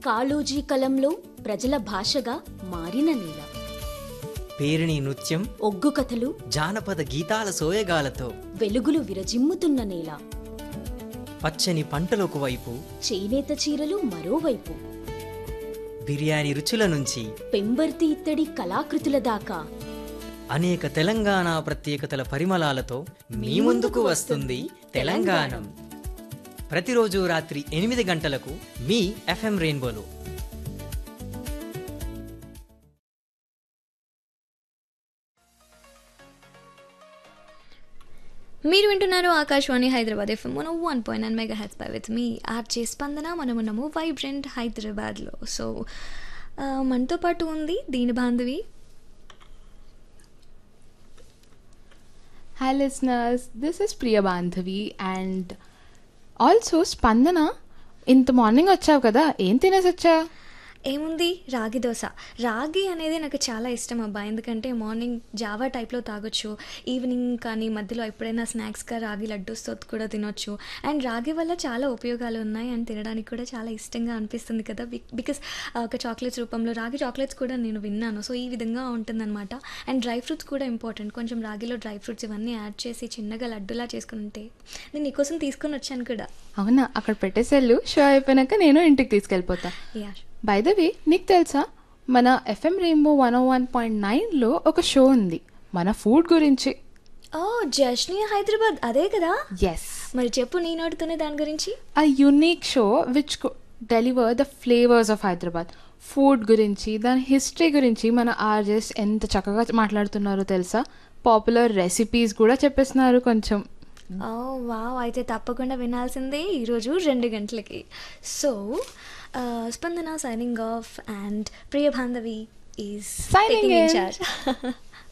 కాళోజీ కలంలో ప్రజల భాషగా మారిన నేల పేరిణి నృత్యం ఒగ్గు కథలు జానపద గీతాల సోయగాలతో వెలుగులు విరజిమ్ముతున్న నేల పచ్చని పంటలకు వైపు చేనేత చీరలు మరోవైపు బిర్యానీ రుచుల నుంచి పెంబర్తి ఇత్తడి కళాకృతుల దాకా అనేక తెలంగాణ ప్రత్యేకతల పరిమళాలతో మీ ముందుకు వస్తుంది తెలంగాణం ప్రతిరోజు రాత్రి ఎనిమిది గంటలకు మీ ఎఫ్ఎం రెయిన్బోలో మీరు వింటున్నారు ఆకాశవాణి హైదరాబాద్ ఎఫ్ఎం మనం వన్ పాయింట్ నైన్ మెగా హెచ్ బై విత్ మీ ఆర్జే స్పందన మనం ఉన్నాము వైబ్రెంట్ హైదరాబాద్లో సో ఆ, మనతో పాటు ఉంది దీని Bandhavi Hi listeners, this is Priya Bandhavi and also Spandana ఇంత మార్నింగ్ వచ్చావు కదా ఏం తినేసి వచ్చా ఏముంది రాగి దోశ రాగి అనేది నాకు చాలా ఇష్టం అబ్బా ఎందుకంటే మార్నింగ్ జావా టైప్లో తాగొచ్చు ఈవినింగ్ కానీ మధ్యలో ఎప్పుడైనా స్నాక్స్గా రాగి లడ్డూస్తో కూడా తినొచ్చు అండ్ రాగి వల్ల చాలా ఉపయోగాలు ఉన్నాయి అండ్ తినడానికి కూడా చాలా ఇష్టంగా అనిపిస్తుంది కదా బికాస్ ఒక చాక్లెట్స్ రూపంలో రాగి చాక్లెట్స్ కూడా నేను విన్నాను సో ఈ విధంగా ఉంటుందన్నమాట అండ్ డ్రై ఫ్రూట్స్ కూడా ఇంపార్టెంట్ కొంచెం రాగిలో డ్రై ఫ్రూట్స్ ఇవన్నీ యాడ్ చేసి చిన్నగా లడ్డులా చేసుకుని ఉంటే నేను నీకోసం తీసుకొని వచ్చాను కూడా అవునా అక్కడ పెట్టేసేళ్ళు షో అయిపోయినాక నేను ఇంటికి తీసుకెళ్ళిపోతా యా బై ద వే నీకు తెలుసా మన FM Rainbow one o one point నైన్లో ఒక షో ఉంది మన ఫుడ్ గురించి ఓ జష్ని హైదరాబాద్ అదే కదా ఎస్ మరి చెప్పు నీ నోటితోనే దాని గురించి a unique show which could deliver the flavors of Hyderabad food గురించి దాని హిస్టరీ గురించి మన ఆర్జెస్ ఎంత చక్కగా మాట్లాడుతున్నారో తెలుసా పాపులర్ రెసిపీస్ కూడా చెప్పేస్తున్నారు కొంచెం ఓ వావ్ అయితే తప్పకుండా వినాల్సిందే ఈరోజు రెండు గంటలకి so Spandana signing off and Priya Bandhavi is Signing in. Charge